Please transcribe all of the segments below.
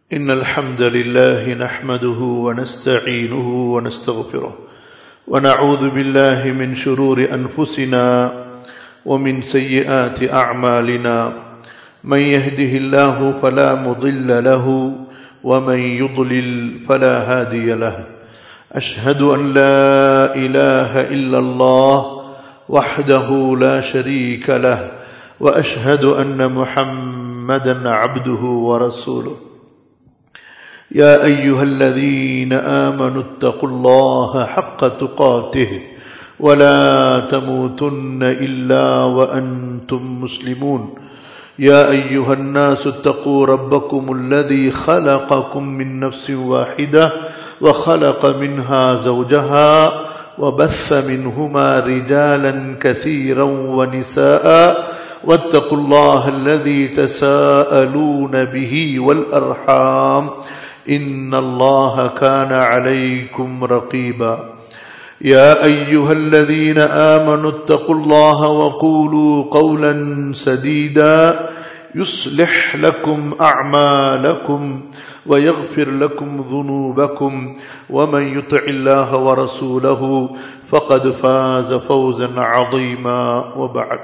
إن الحمد لله نحمده ونستعينه ونستغفره ونعوذ بالله من شرور أنفسنا ومن سيئات أعمالنا من يهده الله فلا مضل له ومن يضلل فلا هادي له أشهد أن لا إله إلا الله وحده لا شريك له وأشهد أن محمدا عبده ورسوله يا أيها الذين آمنوا اتقوا الله حق تقاته ولا تموتن إلا وأنتم مسلمون يا أيها الناس اتقوا ربكم الذي خلقكم من نفس واحدة وخلق منها زوجها وبث منهما رجالا كثيرا ونساء واتقوا الله الذي تساءلون به والأرحام إن الله كان عليكم رقيبا يا أيها الذين آمنوا اتقوا الله وقولوا قولا سديدا يصلح لكم أعمالكم ويغفر لكم ذنوبكم ومن يطع الله ورسوله فقد فاز فوزا عظيما وبعد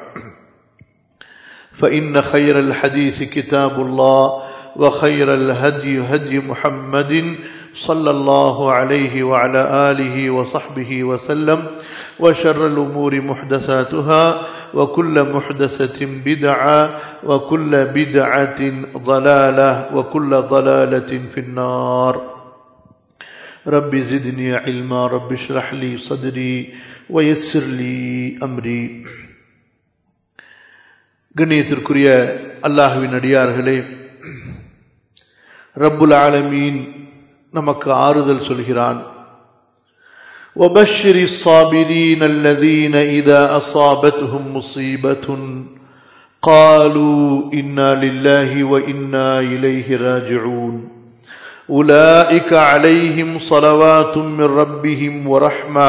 فإن خير الحديث كتاب الله وخير الهدي هدي محمد صلى الله عليه وعلى آله وصحبه وسلم وشر الأمور محدثاتها وكل محدثة بدعة وكل بدعة ضلالة وكل ضلالة في النار رب زدني علما رب اشرح لي صدري ويسر لي أمري கண்ணியத்திற்குரிய அல்லாஹுவின் அடியார்களே ரப்புல் ஆலமீன் நமக்கு ஆறுதல் சொல்கிறான் وبشر الصابرين الذين إذا أصابتهم مصيبة قالوا إنا لله وإنا إليه راجعون أولئك عليهم صلوات من ربهم ورحمة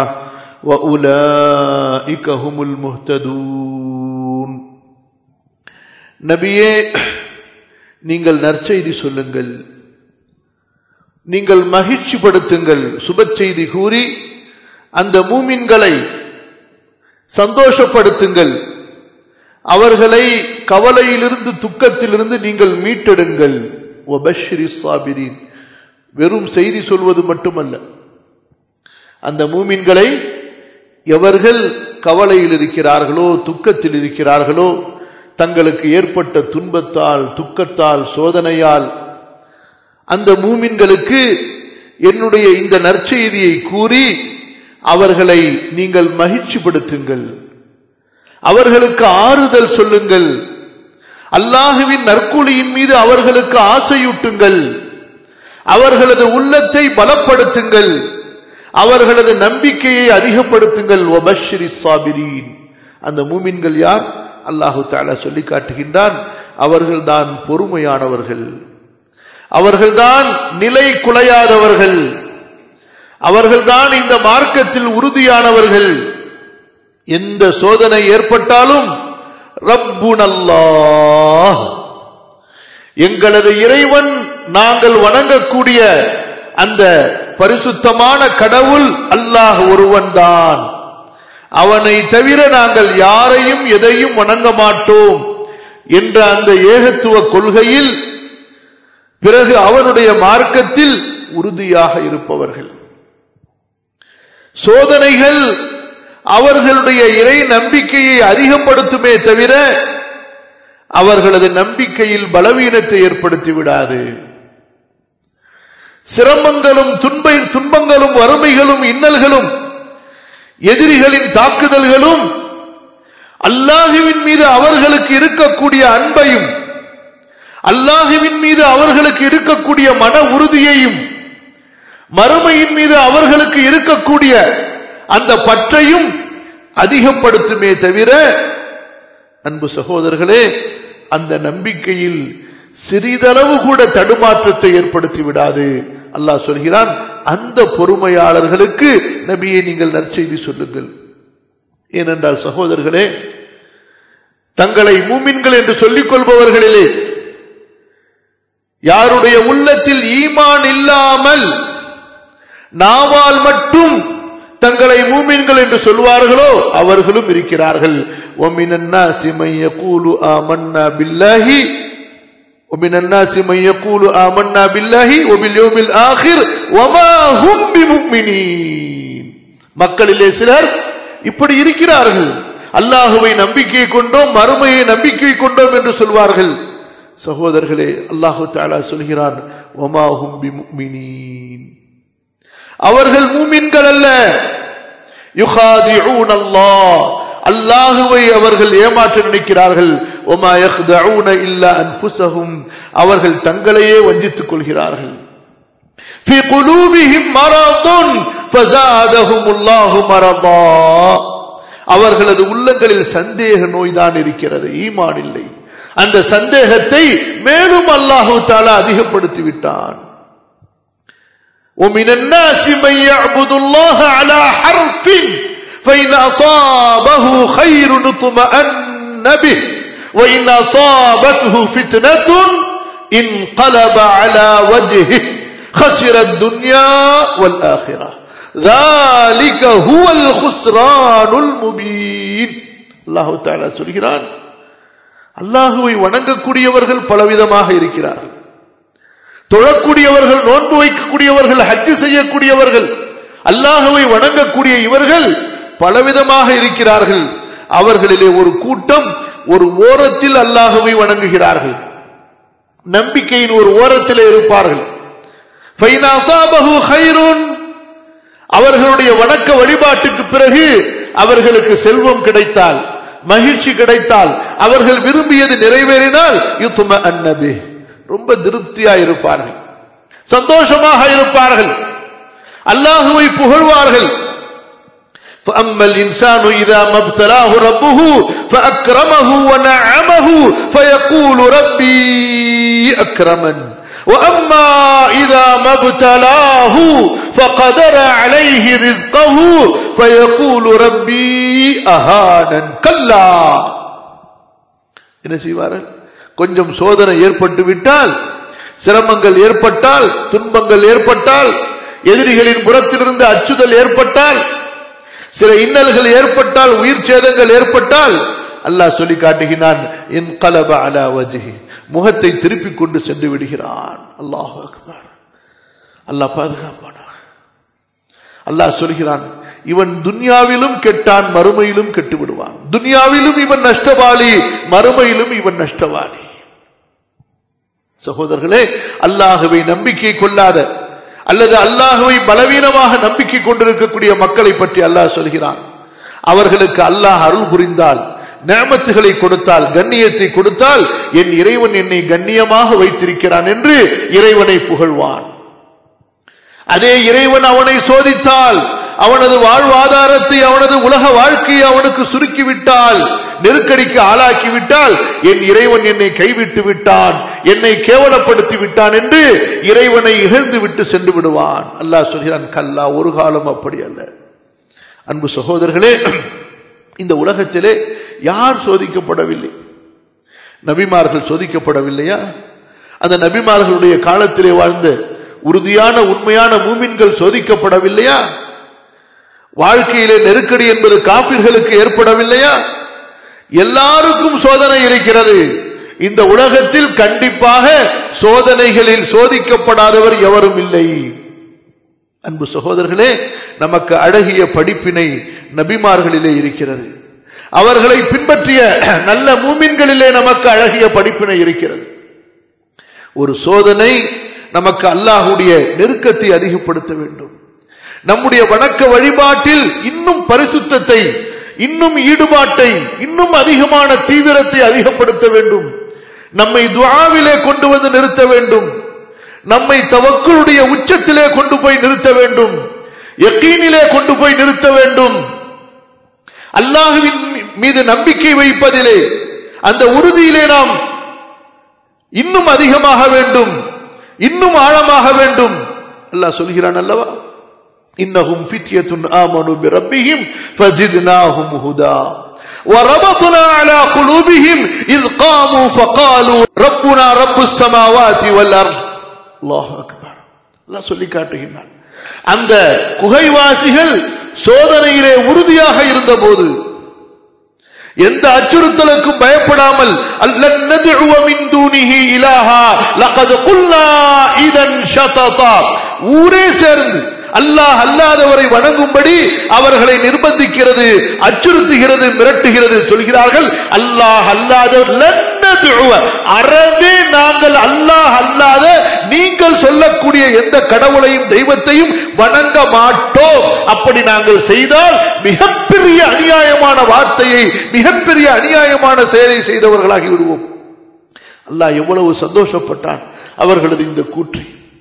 وأولئك هم المهتدون நபியே நீங்கள் நற்செய்தி சொல்லுங்கள் நீங்கள் மகிழ்ச்சி படுத்துங்கள் சுப செய்தி கூறி அந்த மூமின்களை சந்தோஷப்படுத்துங்கள் அவர்களை கவலையிலிருந்து துக்கத்திலிருந்து நீங்கள் மீட்டெடுங்கள் சாபிரின் வெறும் செய்தி சொல்வது மட்டுமல்ல அந்த மூமின்களை எவர்கள் கவலையில் இருக்கிறார்களோ துக்கத்தில் இருக்கிறார்களோ தங்களுக்கு ஏற்பட்ட துன்பத்தால் துக்கத்தால் சோதனையால் அந்த மூமின்களுக்கு என்னுடைய இந்த நற்செய்தியை கூறி அவர்களை நீங்கள் மகிழ்ச்சிப்படுத்துங்கள் அவர்களுக்கு ஆறுதல் சொல்லுங்கள் அல்லாஹுவின் நற்கூலியின் மீது அவர்களுக்கு ஆசையூட்டுங்கள் அவர்களது உள்ளத்தை பலப்படுத்துங்கள் அவர்களது நம்பிக்கையை அதிகப்படுத்துங்கள் ஒபஸ்ரீ சாபிரீன் அந்த மூமின்கள் யார் அல்லாஹு தாலா சொல்லி காட்டுகின்றான் அவர்கள்தான் பொறுமையானவர்கள் அவர்கள்தான் நிலை குலையாதவர்கள் அவர்கள்தான் இந்த மார்க்கத்தில் உறுதியானவர்கள் எந்த சோதனை ஏற்பட்டாலும் ரப்புனல்லாஹ் எங்களது இறைவன் நாங்கள் வணங்கக்கூடிய அந்த பரிசுத்தமான கடவுள் அல்லாஹ் ஒருவன் தான் அவனை தவிர நாங்கள் யாரையும் எதையும் வணங்க மாட்டோம் என்ற அந்த ஏகத்துவ கொள்கையில் பிறகு அவனுடைய மார்க்கத்தில் உறுதியாக இருப்பவர்கள் சோதனைகள் அவர்களுடைய இறை நம்பிக்கையை அதிகப்படுத்துமே தவிர அவர்களது நம்பிக்கையில் பலவீனத்தை ஏற்படுத்தி விடாது சிரமங்களும் துன்ப துன்பங்களும் வறுமைகளும் இன்னல்களும் எதிரிகளின் தாக்குதல்களும் அல்லாஹுவின் மீது அவர்களுக்கு இருக்கக்கூடிய அன்பையும் அல்லாஹுவின் மீது அவர்களுக்கு இருக்கக்கூடிய மன உறுதியையும் மறுமையின் மீது அவர்களுக்கு இருக்கக்கூடிய அந்த பற்றையும் அதிகப்படுத்துமே தவிர அன்பு சகோதரர்களே அந்த நம்பிக்கையில் சிறிதளவு கூட தடுமாற்றத்தை ஏற்படுத்தி விடாது அல்லாஹ் சொல்கிறான் அந்த பொறுமையாளர்களுக்கு நபியை நீங்கள் நற்செய்தி சொல்லுங்கள் ஏனென்றால் சகோதரர்களே தங்களை மூமின்கள் என்று சொல்லிக் கொள்பவர்களிலே யாருடைய உள்ளத்தில் ஈமான் இல்லாமல் நாவால் மட்டும் தங்களை மூமின்கள் என்று சொல்வார்களோ அவர்களும் இருக்கிறார்கள் وَمِنَ النَّاسِ مَن يَقُولُ آمَنَّا بِاللَّهِ ومن الناس من يقول آمنا بالله وباليوم الآخر وما هم بمؤمنين மக்களிலே சிலர் இப்படி இருக்கிறார்கள் அல்லாஹுவை நம்பிக்கை கொண்டோம் மறுமையை நம்பிக்கை கொண்டோம் என்று சொல்வார்கள் சகோதரர்களே அல்லாஹு தாலா சொல்கிறான் ஒமாஹும் பிமுமினீன் அவர்கள் மூமின்கள் அல்ல யுகாதிஊன் அல்லாஹ் அல்லாஹுவை அவர்கள் ஏமாற்ற நினைக்கிறார்கள் ஒமா யஹ்தஊன இல்லா அன்ஃபுஸஹும் அவர்கள் தங்களையே வஞ்சித்துக் கொள்கிறார்கள் في قلوبهم مرض فزادهم الله مرضا அவர்களது உள்ளங்களில் சந்தேக நோய்தான் இருக்கிறது ஈமான் இல்லை அந்த சந்தேகத்தை மேலும் அல்லாஹு தாலா அதிகப்படுத்தி விட்டான் ومن الناس من يعبد الله على حرف فإن أصابه خير اطمأن به وإن أصابته فتنة انقلب على وجهه خسر الدنيا والآخرة ذلك هو الخسران المبين الله تعالى சொல்கிறான் அல்லாஹுவை வணங்கக்கூடியவர்கள் பலவிதமாக இருக்கிறார்கள் தொழக்கூடியவர்கள் நோன்பு வைக்கக்கூடியவர்கள் ஹஜ்ஜு செய்யக்கூடியவர்கள் அல்லாஹுவை வணங்கக்கூடிய இவர்கள் பலவிதமாக இருக்கிறார்கள் அவர்களிலே ஒரு கூட்டம் ஒரு ஓரத்தில் அல்லாஹுவை வணங்குகிறார்கள் நம்பிக்கையின் ஒரு ஓரத்தில் இருப்பார்கள் அவர்களுடைய வணக்க வழிபாட்டுக்கு பிறகு அவர்களுக்கு செல்வம் கிடைத்தால் மகிழ்ச்சி கிடைத்தால் அவர்கள் விரும்பியது நிறைவேறினால் யுத்தும அன்னபி ரொம்ப திருப்தியா இருப்பார்கள் சந்தோஷமாக இருப்பார்கள் அல்லாஹுவை புகழ்வார்கள் فأما الإنسان إذا ما ابتلاه ربه فأكرمه ونعمه فيقول ربي أكرمن وأما إذا ما ابتلاه فقدر عليه رزقه فيقول ربي أهانا كلا என்ன செய்வார்கள் கொஞ்சம் சோதனை ஏற்பட்டு விட்டால் சிரமங்கள் ஏற்பட்டால் துன்பங்கள் ஏற்பட்டால் எதிரிகளின் புறத்திலிருந்து அச்சுதல் ஏற்பட்டால் சில இன்னல்கள் ஏற்பட்டால் உயிர் சேதங்கள் ஏற்பட்டால் அல்லாஹ் சொல்லி காட்டுகிறான் என் கலப அலா வஜி முகத்தை திருப்பிக் கொண்டு சென்று விடுகிறான் அல்லாஹ் அக்பர் அல்லாஹ் பாதுகாப்பான அல்லாஹ் சொல்கிறான் இவன் துன்யாவிலும் கெட்டான் மறுமையிலும் கெட்டு விடுவான் துன்யாவிலும் இவன் நஷ்டவாளி மறுமையிலும் இவன் நஷ்டவாளி சகோதரர்களே அல்லாஹுவை நம்பிக்கை கொள்ளாத அல்லது அல்லாஹுவை பலவீனமாக நம்பிக்கை கொண்டிருக்கக்கூடிய மக்களை பற்றி அல்லாஹ் சொல்கிறான் அவர்களுக்கு அல்லாஹ் அருள் புரிந்தால் நேமத்துகளை கொடுத்தால் கண்ணியத்தை கொடுத்தால் என் இறைவன் என்னை கண்ணியமாக வைத்திருக்கிறான் என்று இறைவனை புகழ்வான் அதே இறைவன் அவனை சோதித்தால் அவனது வாழ்வாதாரத்தை அவனது உலக வாழ்க்கையை அவனுக்கு சுருக்கிவிட்டால் நெருக்கடிக்கு ஆளாக்கி விட்டால் என் இறைவன் என்னை கைவிட்டு விட்டான் என்னை கேவலப்படுத்தி விட்டான் என்று இறைவனை இகழ்ந்து விட்டு சென்று விடுவான் அல்லாஹ் சொல்கிறான் கல்லா ஒரு காலம் அப்படி அல்ல அன்பு சகோதரர்களே இந்த உலகத்திலே யார் சோதிக்கப்படவில்லை நபிமார்கள் சோதிக்கப்படவில்லையா அந்த நபிமார்களுடைய காலத்திலே வாழ்ந்த உறுதியான உண்மையான மூமின்கள் சோதிக்கப்படவில்லையா வாழ்க்கையிலே நெருக்கடி என்பது காபிர்களுக்கு ஏற்படவில்லையா எல்லாருக்கும் சோதனை இருக்கிறது இந்த உலகத்தில் கண்டிப்பாக சோதனைகளில் சோதிக்கப்படாதவர் எவரும் இல்லை அன்பு சகோதரர்களே நமக்கு அழகிய படிப்பினை நபிமார்களிலே இருக்கிறது அவர்களை பின்பற்றிய நல்ல மூமின்களிலே நமக்கு அழகிய படிப்பினை இருக்கிறது ஒரு சோதனை நமக்கு அல்லாஹுடைய நெருக்கத்தை அதிகப்படுத்த வேண்டும் நம்முடைய வணக்க வழிபாட்டில் இன்னும் பரிசுத்தத்தை இன்னும் ஈடுபாட்டை இன்னும் அதிகமான தீவிரத்தை அதிகப்படுத்த வேண்டும் நம்மை துவாவிலே கொண்டு வந்து நிறுத்த வேண்டும் நம்மை தவக்களுடைய உச்சத்திலே கொண்டு போய் நிறுத்த வேண்டும் எக்கீனிலே கொண்டு போய் நிறுத்த வேண்டும் அல்லாஹுவின் மீது நம்பிக்கை வைப்பதிலே அந்த உறுதியிலே நாம் இன்னும் அதிகமாக வேண்டும் இன்னும் ஆழமாக வேண்டும் அல்லாஹ் சொல்கிறான் அல்லவா இன்னஹும் ஃபித்யத்துன் ஆமனு பிரப்பிஹிம் ஃபஸித்னாஹும் ஹுதா وربطنا على قلوبهم إذ قاموا فقالوا ربنا رب السماوات والأرض الله أكبر الله சொல்லி காட்டுகின்றான் அந்த குகைவாசிகள் சோதனையிலே உறுதியாக இருந்தபோது எந்த அச்சுறுத்தலுக்கும் பயப்படாமல் அல்லன் நதுஉ மின் தூனிஹி இலாஹா லகத் குல்லா இதன் ஷததா ஊரே சேர்ந்து அல்லாஹ் அல்லாதவரை வணங்கும்படி அவர்களை நிர்பந்திக்கிறது அச்சுறுத்துகிறது மிரட்டுகிறது சொல்கிறார்கள் அல்லாஹ் அல்லாதவர் லன் நதுஉ அறவே நாங்கள் அல்லாஹ் அல்லாத நீங்கள் சொல்லக்கூடிய எந்த கடவுளையும் தெய்வத்தையும் வணங்க மாட்டோம் அப்படி நாங்கள் செய்தால் மிகப்பெரிய அநியாயமான வார்த்தையை மிகப்பெரிய அநியாயமான செயலை செய்தவர்களாகி விடுவோம் அல்லாஹ் எவ்வளவு சந்தோஷப்பட்டான் அவர்களது இந்த கூற்றை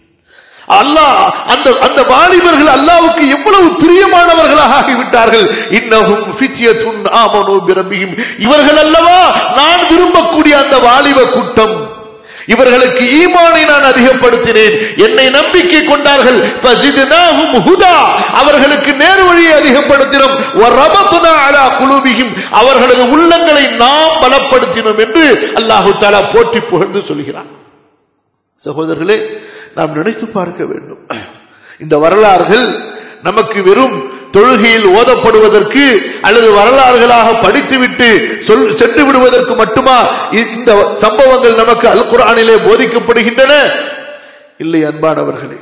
அல்லாஹ் அந்த அந்த வாலிபர்கள் அல்லாவுக்கு எவ்வளவு பிரியமானவர்களாக ஆகிவிட்டார்கள் இன்னஹும் ஃபித்யத்துன் ஆமனு பிரபியும் இவர்கள் அல்லவா நான் விரும்பக்கூடிய அந்த வாலிப கூட்டம் இவர்களுக்கு ஈமானை நான் அதிகப்படுத்தினேன் என்னை நம்பிக்கை கொண்டார்கள் ஃபஸித்னாஹும் ஹுதா அவர்களுக்கு நேர் வழியை அதிகப்படுத்தினோம் வரபத்னா அலா குலூபிஹிம் அவர்களது உள்ளங்களை நாம் பலப்படுத்தினோம் என்று அல்லாஹு தஆலா போற்றி புகழ்ந்து சொல்கிறான் சகோதரர்களே நாம் நினைத்து பார்க்க வேண்டும் இந்த வரலாறுகள் நமக்கு வெறும் தொழுகையில் ஓதப்படுவதற்கு அல்லது வரலாறுகளாக படித்துவிட்டு சொல் சென்று விடுவதற்கு மட்டுமா இ- இந்த சம்பவங்கள் நமக்கு அல் குர்ஆனிலே போதிக்கப்படுகின்றன இல்லை அன்பானவர்களே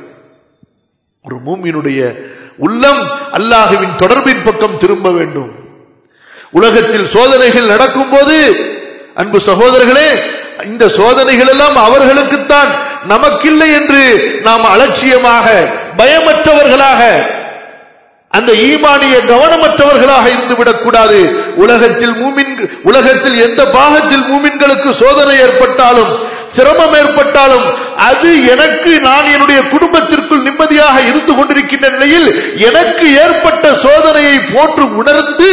ஒரு மூமியினுடைய உள்ளம் அல்லாஹுவின் தொடர்பின் பக்கம் திரும்ப வேண்டும் உலகத்தில் சோதனைகள் நடக்கும் போது அன்பு சகோதரர்களே இந்த சோதனைகள் எல்லாம் அவர்களுக்குத்தான் நமக்கில்லை என்று நாம் அலட்சியமாக பயமற்றவர்களாக அந்த ஈமானிய கவனமற்றவர்களாக இருந்து விடக்கூடாது உலகத்தில் மூமின் உலகத்தில் எந்த பாகத்தில் மூமின்களுக்கு சோதனை ஏற்பட்டாலும் சிரமம் ஏற்பட்டாலும் அது எனக்கு நான் என்னுடைய குடும்பத்திற்குள் நிம்மதியாக இருந்து கொண்டிருக்கின்ற நிலையில் எனக்கு ஏற்பட்ட சோதனையை போன்று உணர்ந்து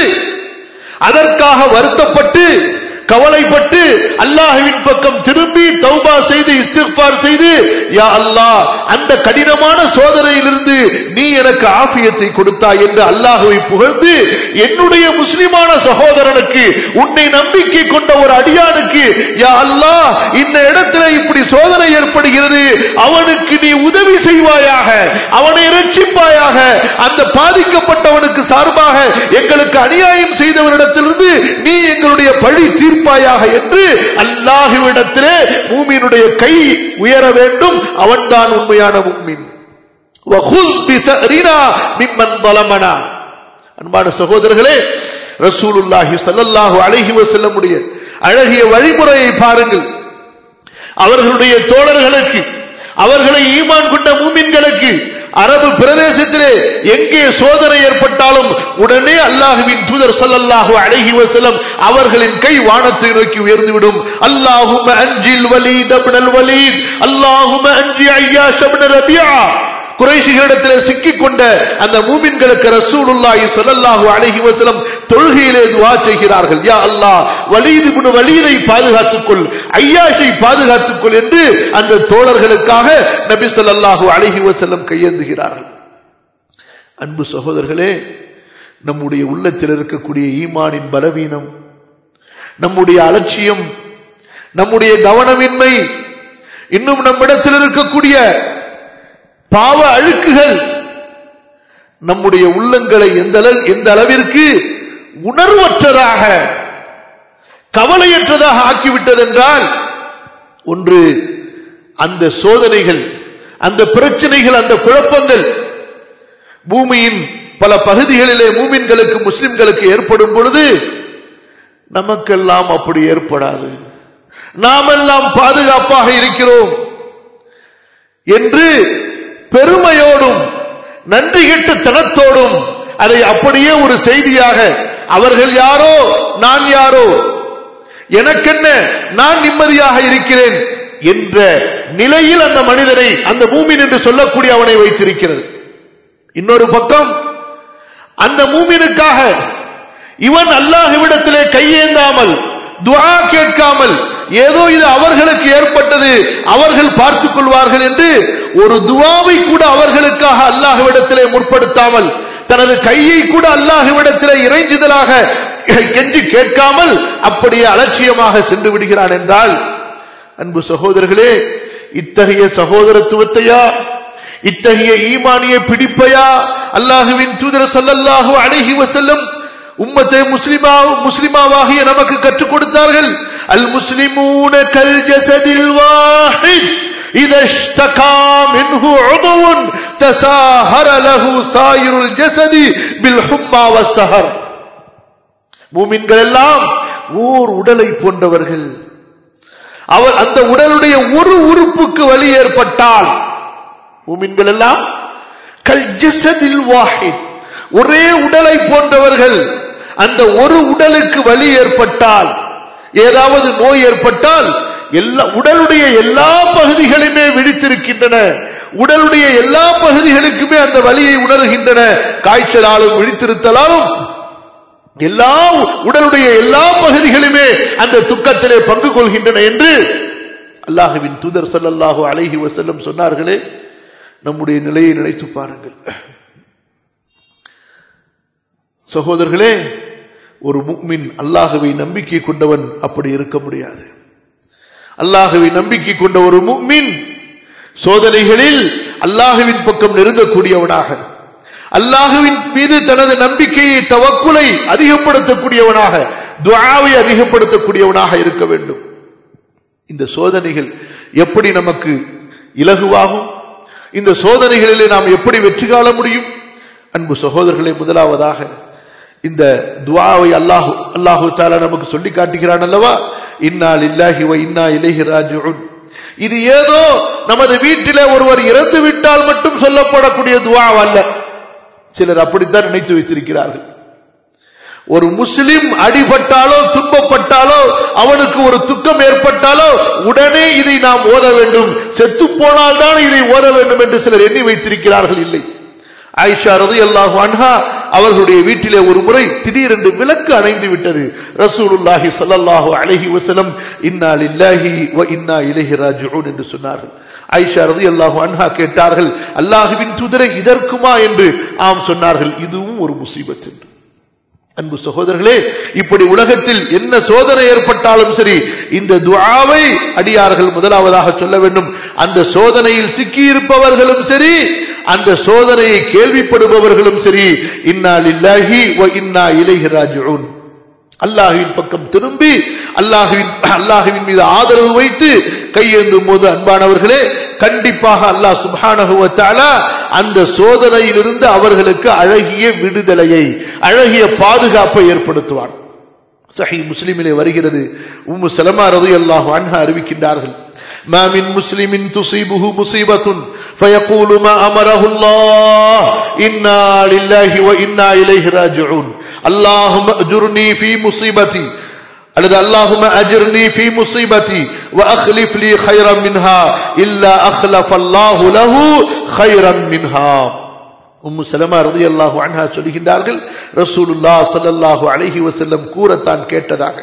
அதற்காக வருத்தப்பட்டு கவலைப்பட்டு அல்லாஹுவின் பக்கம் திரும்பி தௌபா செய்து இஸ்திஃபார் செய்து யா அல்லாஹ் அந்த கடினமான சோதனையிலிருந்து நீ எனக்கு ஆஃபியத்தை கொடுத்தாய் என்று அல்லாஹுவை புகழ்ந்து என்னுடைய முஸ்லிமான சகோதரனுக்கு உன்னை நம்பிக்கை கொண்ட ஒரு அடியானுக்கு யா அல்லாஹ் இந்த இடத்துல இப்படி சோதனை ஏற்படுகிறது அவனுக்கு நீ உதவி செய்வாயாக அவனை ரட்சிப்பாயாக அந்த பாதிக்கப்பட்டவனுக்கு சார்பாக எங்களுக்கு அநியாயம் செய்தவரிடத்திலிருந்து நீ எங்களுடைய பழி தீர்ப்பாயாக என்று அல்லாஹுவிடத்திலே மூமியினுடைய கை உயர வேண்டும் அவன்தான் உண்மையான மூமின் வகுல் பிசரினா மிம்மன் பலமனா அன்பான சகோதரர்களே ரசூலுல்லாஹி ஸல்லல்லாஹு அலைஹி வஸல்லமுடைய அழகிய வழிமுறையை பாருங்கள் அவர்களுடைய தோழர்களுக்கு அவர்களை ஈமான் கொண்ட மூமின்களுக்கு அரபு பிரதேசத்திலே எங்கே சோதனை ஏற்பட்டாலும் உடனே அல்லாஹுவின் தூதர் ஸல்லல்லாஹு அலைஹி வஸல்லம் அவர்களின் கை வானத்தை நோக்கி உயர்ந்துவிடும் அல்லாஹும்ம அன்ஜில் வலீத் இப்னல் வலீத் அல்லாஹும்ம அன்ஜி ஐயாஷ் இப்ன ரபியா குறைஷிகளிடத்தில் சிக்கிக் கொண்ட அந்த மூமின்களுக்கு ரசூலுல்லாஹி ஸல்லல்லாஹு அலைஹி வஸல்லம் தொழுகையிலே துஆ செய்கிறார்கள் யா அல்லாஹ் வலீத் இப்னு வலீதை பாதுகாத்துக் கொள் ஐயாஷை பாதுகாத்துக் கொள் என்று அந்த தோழர்களுக்காக நபி ஸல்லல்லாஹு அலைஹி வஸல்லம் கையேந்துகிறார்கள் அன்பு சகோதரர்களே நம்முடைய உள்ளத்தில் இருக்கக்கூடிய ஈமானின் பலவீனம் நம்முடைய அலட்சியம் நம்முடைய கவனமின்மை இன்னும் நம்மிடத்தில் இருக்கக்கூடிய பாவ அழுக்குகள் நம்முடைய உள்ளங்களை எந்த அளவு- எந்த அளவிற்கு உணர்வற்றதாக கவலையற்றதாக ஆக்கிவிட்டது என்றால் ஒன்று அந்த சோதனைகள் அந்த பிரச்சனைகள் அந்த குழப்பங்கள் பூமியின் பல பகுதிகளிலே மூமின்களுக்கு முஸ்லிம்களுக்கு ஏற்படும் பொழுது நமக்கெல்லாம் அப்படி ஏற்படாது நாமெல்லாம் பாதுகாப்பாக இருக்கிறோம் என்று பெருமையோடும் நன்றி கெட்ட தனத்தோடும் அதை அப்படியே ஒரு செய்தியாக அவர்கள் யாரோ நான் யாரோ எனக்கென்ன நான் நிம்மதியாக இருக்கிறேன் என்ற நிலையில் அந்த மனிதனை அந்த மூமின் என்று சொல்லக்கூடிய அவனை வைத்திருக்கிறது இன்னொரு பக்கம் அந்த மூமினுக்காக இவன் அல்லாஹ்விடத்திலே கையேந்தாமல் துஆ கேட்காமல் ஏதோ இது அவர்களுக்கு ஏற்பட்டது அவர்கள் பார்த்துக் கொள்வார்கள் என்று ஒரு துவாவை கூட அவர்களுக்காக அல்லாஹ்விடத்திலே முற்படுத்தாமல் தனது கையை கூட அல்லாஹ்விடத்திலே இறைஞ்சுதலாக கெஞ்சி கேட்காமல் அப்படியே அலட்சியமாக சென்று விடுகிறான் என்றால் அன்பு சகோதரர்களே இத்தகைய சகோதரத்துவத்தையா இத்தகைய ஈமானிய பிடிப்பையா அல்லாஹுவின் தூதர் ஸல்லல்லாஹு அலைஹி வஸல்லம் உம்மத்தை முஸ்லிமா முஸ்லிமாவாகிய நமக்கு கற்றுக் கொடுத்தார்கள் அல் முஸ்லிமூன கல் ஜஸதில் வாஹித் إذا اشتكى منه عضو تساهر له سائر الجسد بالحمى والسهر மூமின்கள் எல்லாம் ஓர் உடலை போன்றவர்கள் அவர் அந்த உடலுடைய ஒரு உறுப்புக்கு வலி ஏற்பட்டால் மூமின்கள் எல்லாம் கல் ஜஸதில் வாஹித் ஒரே உடலை போன்றவர்கள் அந்த ஒரு உடலுக்கு வலி ஏற்பட்டால் ஏதாவது நோய் ஏற்பட்டால் எல்லா உடலுடைய எல்லா பகுதிகளுமே விழித்திருக்கின்றன உடலுடைய எல்லா பகுதிகளுக்குமே அந்த வலியை உணர்கின்றன காய்ச்சலாலும் விழித்திருத்தலாலும் எல்லா உடலுடைய எல்லா பகுதிகளுமே அந்த துக்கத்திலே பங்கு கொள்கின்றன என்று அல்லாஹுவின் தூதர் ஸல்லல்லாஹு அலைஹி வஸல்லம் சொன்னார்களே நம்முடைய நிலையை நினைத்து பாருங்கள் சகோதரர்களே ஒரு முக்மின் அல்லாஹுவை நம்பிக்கை கொண்டவன் அப்படி இருக்க முடியாது அல்லாஹுவை நம்பிக்கை கொண்ட ஒரு முக்மின் சோதனைகளில் அல்லாஹுவின் பக்கம் நெருங்கக்கூடியவனாக அல்லாஹுவின் மீது தனது நம்பிக்கையை தவக்குலை அதிகப்படுத்தக்கூடியவனாக துஆவை அதிகப்படுத்தக்கூடியவனாக இருக்க வேண்டும் இந்த சோதனைகள் எப்படி நமக்கு இலகுவாகும் இந்த சோதனைகளிலே நாம் எப்படி வெற்றி காண முடியும் அன்பு சகோதரர்களே முதலாவதாக இந்த துவாவை அல்லாஹு அல்லாஹு தாலா நமக்கு சொல்லி காட்டுகிறான் அல்லவா இன்னா லில்லாஹி வ இன்னா இலைஹி ராஜிஉன் இது ஏதோ நமது வீட்டிலே ஒருவர் இறந்து விட்டால் மட்டும் சொல்லப்படக்கூடிய துவா அல்ல சிலர் அப்படித்தான் நினைத்து வைத்திருக்கிறார்கள் ஒரு முஸ்லிம் அடிபட்டாலோ துன்பப்பட்டாலோ அவனுக்கு ஒரு துக்கம் ஏற்பட்டாலோ உடனே இதை நாம் ஓத வேண்டும் செத்து போனால் தான் இதை ஓத வேண்டும் என்று சிலர் எண்ணி வைத்திருக்கிறார்கள் இல்லை ஆயிஷா ரதி அல்லாஹு அன்ஹா அவர்களுடைய வீட்டிலே ஒரு முறை திடீரென்று விளக்கு அணைந்து விட்டது ரசூலுல்லாஹி ஸல்லல்லாஹு அலைஹி வஸல்லம் இன்னா லில்லாஹி வ இன்னா இலைஹி ராஜிஊன் என்று சொன்னார்கள் ஆயிஷா ரலியல்லாஹு அன்ஹா கேட்டார்கள் அல்லாஹ்வின் தூதரை இதற்குமா என்று ஆம் சொன்னார்கள் இதுவும் ஒரு முசீபத் என்று அன்பு சகோதரர்களே இப்படி உலகத்தில் என்ன சோதனை ஏற்பட்டாலும் சரி இந்த துஆவை அடியார்கள் முதலாவதாக சொல்ல வேண்டும் அந்த சோதனையில் சிக்கியிருப்பவர்களும் சரி அந்த சோதனையை கேள்விப்படுபவர்களும் சரி இன்னா லில்லாஹி வ இன்னா இலைஹி ராஜிஊன் அல்லாஹுவின் பக்கம் திரும்பி அல்லாஹுவின் அல்லாஹுவின் மீது ஆதரவு வைத்து கையேந்தும் போது அன்பானவர்களே கண்டிப்பாக அல்லாஹ் சுப்ஹானஹு வ தஆலா அந்த சோதனையிலிருந்து அவர்களுக்கு அழகிய விடுதலையை அழகிய பாதுகாப்பை ஏற்படுத்துவான் சஹி முஸ்லிமிலே வருகிறது உம்மு சலமா ரலியல்லாஹு அன்ஹா அறிவிக்கின்றார்கள் ما من مسلم تصيبه مصيبة فيقول ما أمره الله إنا لله وإنا إليه راجعون اللهم أجرني في مصيبتي அல்லது அல்லாஹும அஜிர்னி ஃபி முசீபதி வ அக்லிஃப் லி خيرا منها இல்லா அக்லஃப அல்லாஹு லஹு خيرا منها உம்மு சலமா ரலியல்லாஹு அன்ஹா சொல்கின்றார்கள் ரசூலுல்லாஹ் ஸல்லல்லாஹு அலைஹி வஸல்லம் கூறத்தான் கேட்டதாக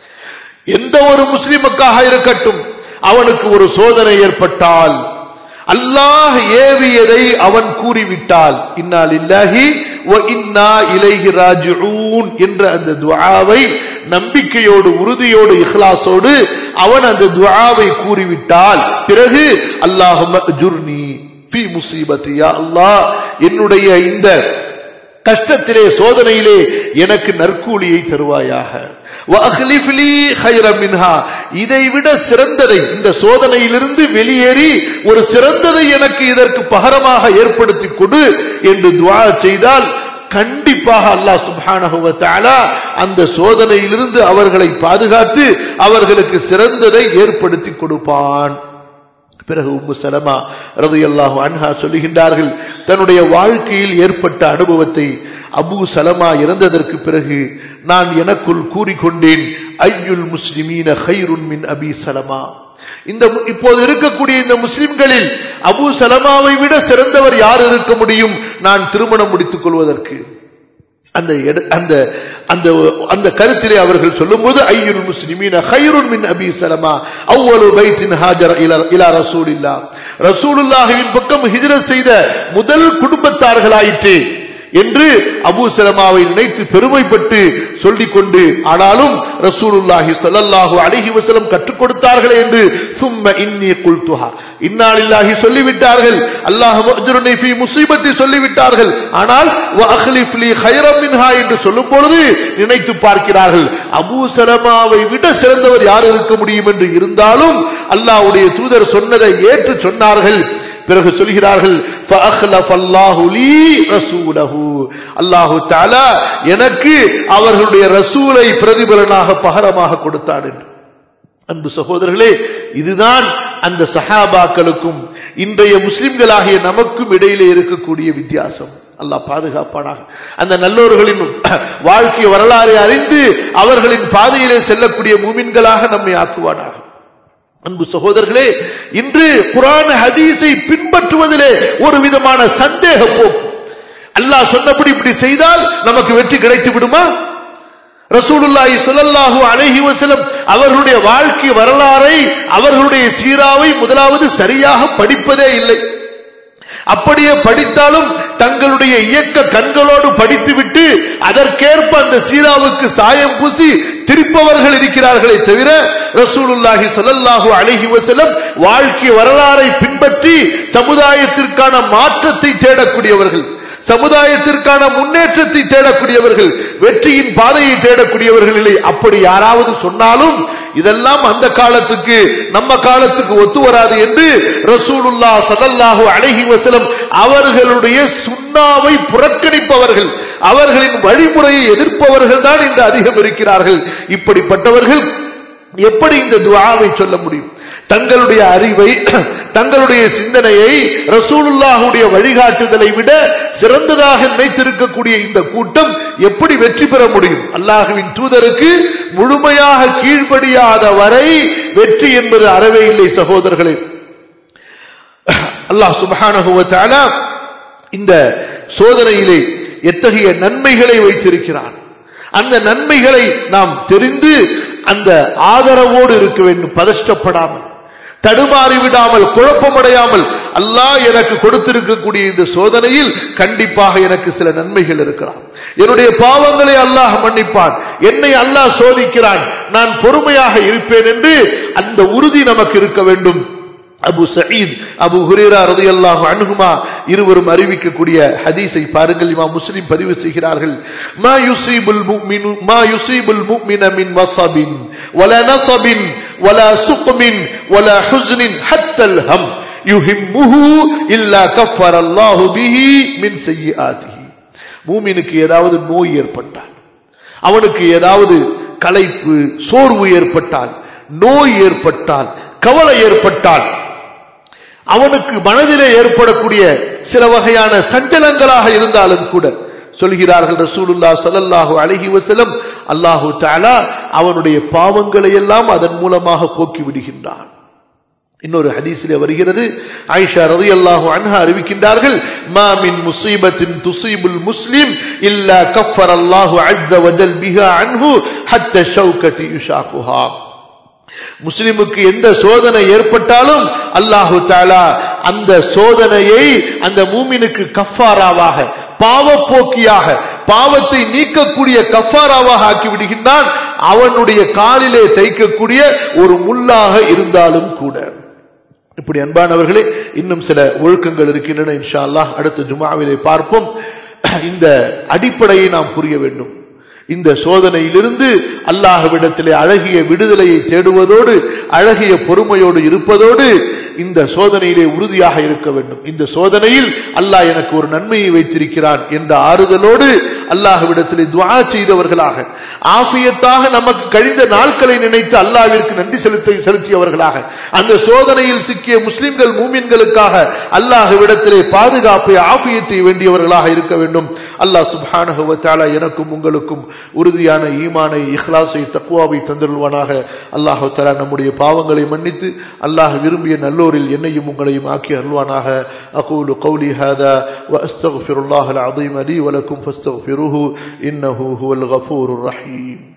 எந்த ஒரு முஸ்லிமுக்காக இருக்கட்டும் அவனுக்கு ஒரு சோதனை ஏற்பட்டால் அல்லாஹ் ஏவியதை அவன் கூறிவிட்டால் இன்னா லில்லாஹி வ இன்னா இலைஹி ராஜிஊன் என்ற அந்த துஆவை நம்பிக்கையோடு உறுதியோடு இஹ்லாஸோடு அவன் அந்த துஆவை கூறிவிட்டால் பிறகு அல்லாஹும்ம அஜுர்னி ஃபி முசீபத்தி யா அல்லாஹ் என்னுடைய இந்த கஷ்டத்திலே சோதனையிலே எனக்கு நற்கூலியை தருவாயாக وَأَخْلِفْ لِي خَيْرًا مِنْهَا இதை விட சிறந்ததை இந்த சோதனையிலிருந்து வெளியேறி ஒரு சிறந்ததை எனக்கு இதற்கு பகரமாக ஏற்படுத்தி கொடு என்று துஆ செய்தால் கண்டிப்பாக அல்லாஹ் சுப்ஹானஹு வ தஆலா அந்த சோதனையிலிருந்து அவர்களை பாதுகாத்து அவர்களுக்கு சிறந்ததை ஏற்படுத்தி கொடுப்பான் பிறகு உம்மு சலமா ரதையல்லாஹு அன்ஹா சொல்லுகின்றார்கள் தன்னுடைய வாழ்க்கையில் ஏற்பட்ட அனுபவத்தை அபு சலமா இறந்ததற்கு பிறகு நான் எனக்குள் கூறிக்கொண்டேன் ஐயுல் முஸ்லிமீன ஹைருன் மின் அபி சலமா இந்த இப்போது இருக்கக்கூடிய இந்த முஸ்லிம்களில் அபு சலமாவை விட சிறந்தவர் யார் இருக்க முடியும் நான் திருமணம் முடித்துக் கொள்வதற்கு அந்த அந்த அந்த அந்த கருத்திலே அவர்கள் சொல்லும்போது ஐயுல் முஸ்லிமீன ஹைருன் மின் அபி சலமா அவ்வளவு பைத்தின் ஹாஜர் இலா ரசூலில்லா ரசூலுல்லாஹின் பக்கம் ஹிஜ்ரத் செய்த முதல் குடும்பத்தார்களாயிற்று என்று அபூ சலமாவை நினைத்து பெருமைப்பட்டு சொல்லிக் கொண்டு ஆனாலும் ரசூலுல்லாஹி ஸல்லல்லாஹு அலைஹி வஸல்லம் கற்றுக் கொடுத்தார்களே என்று சும்ம இன்னி குல்துஹா இன்னாலில்லாஹி சொல்லிவிட்டார்கள் அல்லாஹ் முஜ்ருனி ஃபீ முஸீபத்தி சொல்லிவிட்டார்கள் ஆனால் வ அக்லிஃப் லீ கைரம் மின்ஹா என்று சொல்லும் பொழுது நினைத்து பார்க்கிறார்கள் அபூ சலமாவை விட சிறந்தவர் யார் இருக்க முடியும் என்று இருந்தாலும் அல்லாஹ்வுடைய தூதர் சொன்னதை ஏற்று சொன்னார்கள் பிறகு சொல்கிறார்கள் فَأَخْلَفَ اللَّهُ لِي رَسُولَهُ அல்லாஹு தஆலா எனக்கு அவர்களுடைய ரசூலை பிரதிபலனாக பகரமாக கொடுத்தான் என்று அன்பு சகோதரர்களே இதுதான் அந்த சஹாபாக்களுக்கும் இன்றைய முஸ்லிம்களாகிய நமக்கும் இடையிலே இருக்கக்கூடிய வித்தியாசம் அல்லாஹ் பாதுகாப்பானாக அந்த நல்லோர்களின் வாழ்க்கை வரலாறை அறிந்து அவர்களின் பாதையிலே செல்லக்கூடிய மூமின்களாக நம்மை ஆக்குவானாக அன்பு சகோதரர்களே இன்று குரான் ஹதீஸை பின்பற்றுவதிலே ஒரு விதமான சந்தேக போக்கு அல்லாஹ் சொன்னபடி இப்படி செய்தால் நமக்கு வெற்றி கிடைத்து விடுமா ரசூலுல்லாஹி ஸல்லல்லாஹு அலைஹி வஸல்லம் அவர்களுடைய வாழ்க்கை வரலாறை அவர்களுடைய சீராவை முதலாவது சரியாக படிப்பதே இல்லை அப்படியே படித்தாலும் தங்களுடைய இயக்க கண்களோடு படித்துவிட்டு அதற்கேற்ப அந்த சீராவுக்கு சாயம் பூசி திருப்பவர்கள் இருக்கிறார்களே தவிர ரசூலுல்லாஹி ஸல்லல்லாஹு அலைஹி வஸல்லம் வாழ்க்கை வரலாறை பின்பற்றி சமுதாயத்திற்கான மாற்றத்தை தேடக்கூடியவர்கள் சமுதாயத்திற்கான முன்னேற்றத்தை தேடக்கூடியவர்கள் வெற்றியின் பாதையை தேடக்கூடியவர்கள் இல்லை அப்படி யாராவது சொன்னாலும் இதெல்லாம் அந்த காலத்துக்கு நம்ம காலத்துக்கு ஒத்து வராது என்று ரசூலுல்லா சதல்லாஹு அழகி வசலம் அவர்களுடைய சுண்ணாவை புறக்கணிப்பவர்கள் அவர்களின் வழிமுறையை எதிர்ப்பவர்கள் தான் இன்று அதிகம் இருக்கிறார்கள் இப்படிப்பட்டவர்கள் எப்படி இந்த துவாவை சொல்ல முடியும் தங்களுடைய அறிவை தங்களுடைய சிந்தனையை ரசூலுல்லாஹுடைய வழிகாட்டுதலை விட சிறந்ததாக நினைத்திருக்கக்கூடிய இந்த கூட்டம் எப்படி வெற்றி பெற முடியும் அல்லாஹுவின் தூதருக்கு முழுமையாக கீழ்ப்படியாத வரை வெற்றி என்பது அறவே இல்லை சகோதரர்களே அல்லாஹ் சுபஹானகுவத்தால இந்த சோதனையிலே எத்தகைய நன்மைகளை வைத்திருக்கிறான் அந்த நன்மைகளை நாம் தெரிந்து அந்த ஆதரவோடு இருக்க வேண்டும் பதஷ்டப்படாமல் தடுமாறி விடாமல் குழப்பமடையாமல் அல்லாஹ் எனக்கு கொடுத்திருக்கக்கூடிய இந்த சோதனையில் கண்டிப்பாக எனக்கு சில நன்மைகள் இருக்கலாம் என்னுடைய பாவங்களை அல்லாஹ் மன்னிப்பான் என்னை அல்லாஹ் சோதிக்கிறான் நான் பொறுமையாக இருப்பேன் என்று அந்த உறுதி நமக்கு இருக்க வேண்டும் அபு சயீத் அபு ஹுரேரா ரலியல்லாஹு அன்ஹுமா இருவரும் அறிவிக்கக்கூடிய ஹதீஸை பாருங்கள் இமாம் முஸ்லிம் பதிவு செய்கிறார்கள் மா யுஸீபுல் முஃமினு மா யுஸீபுல் முஃமின மின் வஸபின் வலா நஸபின் வலா சுக்மின் வலா ஹுஸ்னின் ஹத்தல் ஹம் யுஹிம்முஹு இல்லா கஃபர அல்லாஹு பிஹி மின் சய்யிஆத்திஹி மூமினுக்கு ஏதாவது நோய் ஏற்பட்டால் அவனுக்கு ஏதாவது களைப்பு சோர்வு ஏற்பட்டால் நோய் ஏற்பட்டால் கவலை ஏற்பட்டால் அவனுக்கு மனதிலே ஏற்படக்கூடிய சில வகையான சஞ்சலங்களாக இருந்தாலும் கூட சொல்கிறார்கள் ரசூலுல்லா சல்லல்லாஹு அலைஹி வஸல்லம் அல்லாஹு தஆலா அவனுடைய பாவங்களை எல்லாம் அதன் மூலமாக போக்கி விடுகின்றான் இன்னொரு ஹதீஸிலே வருகிறது ஆயிஷா ரலியல்லாஹு அன்ஹா அறிவிக்கின்றார்கள் மா மின் முஸீபத்தின் துஸீபுல் முஸ்லிம் இல்லா கஃபர அல்லாஹு அஸ்ஸ வஜல் பிஹா அன்ஹு ஹத்த ஷௌகதி யுஷாகுஹா முஸ்லிமுக்கு எந்த சோதனை ஏற்பட்டாலும் அல்லாஹு தாலா அந்த சோதனையை அந்த மூமினுக்கு கஃபாராவாக பாவப்போக்கியாக பாவத்தை நீக்கக்கூடிய கஃபாராவாக ஆக்கி விடுகின்றான் அவனுடைய காலிலே தைக்கக்கூடிய ஒரு முள்ளாக இருந்தாலும் கூட இப்படி அன்பானவர்களே இன்னும் சில ஒழுக்கங்கள் இருக்கின்றன இன்ஷா அல்லாஹ் அடுத்த ஜுமாவிலே பார்ப்போம் இந்த அடிப்படையை நாம் புரிய வேண்டும் இந்த சோதனையிலிருந்து அல்லாஹ்விடத்திலே அழகிய விடுதலையை தேடுவதோடு அழகிய பொறுமையோடு இருப்பதோடு இந்த சோதனையிலே உறுதியாக இருக்க வேண்டும் இந்த சோதனையில் அல்லாஹ் எனக்கு ஒரு நன்மையை வைத்திருக்கிறான் என்ற ஆறுதலோடு அல்லாஹ்விடத்திலே துவா செய்தவர்களாக ஆஃபியத்தாக நமக்கு கழிந்த நாட்களை நினைத்து அல்லாவிற்கு நன்றி செலுத்த செலுத்தியவர்களாக அந்த சோதனையில் சிக்கிய முஸ்லிம்கள் மூமின்களுக்காக அல்லாஹ்விடத்திலே பாதுகாப்பை ஆஃபியத்தை வேண்டியவர்களாக இருக்க வேண்டும் அல்லாஹ் சுபானகுவத்தாலா எனக்கும் உங்களுக்கும் உறுதியான ஈமானை இஹ்லாஸை தக்குவாவை தந்துள்வானாக அல்லாஹு தலா நம்முடைய பாவங்களை மன்னித்து அல்லாஹ் விரும்பிய நல்லோரில் என்னையும் உங்களையும் ஆக்கி அருள்வானாக அகூலு கௌலி ஹாதா وأستغفر الله العظيم لي ولكم فاستغفروه إنه هو الغفور الرحيم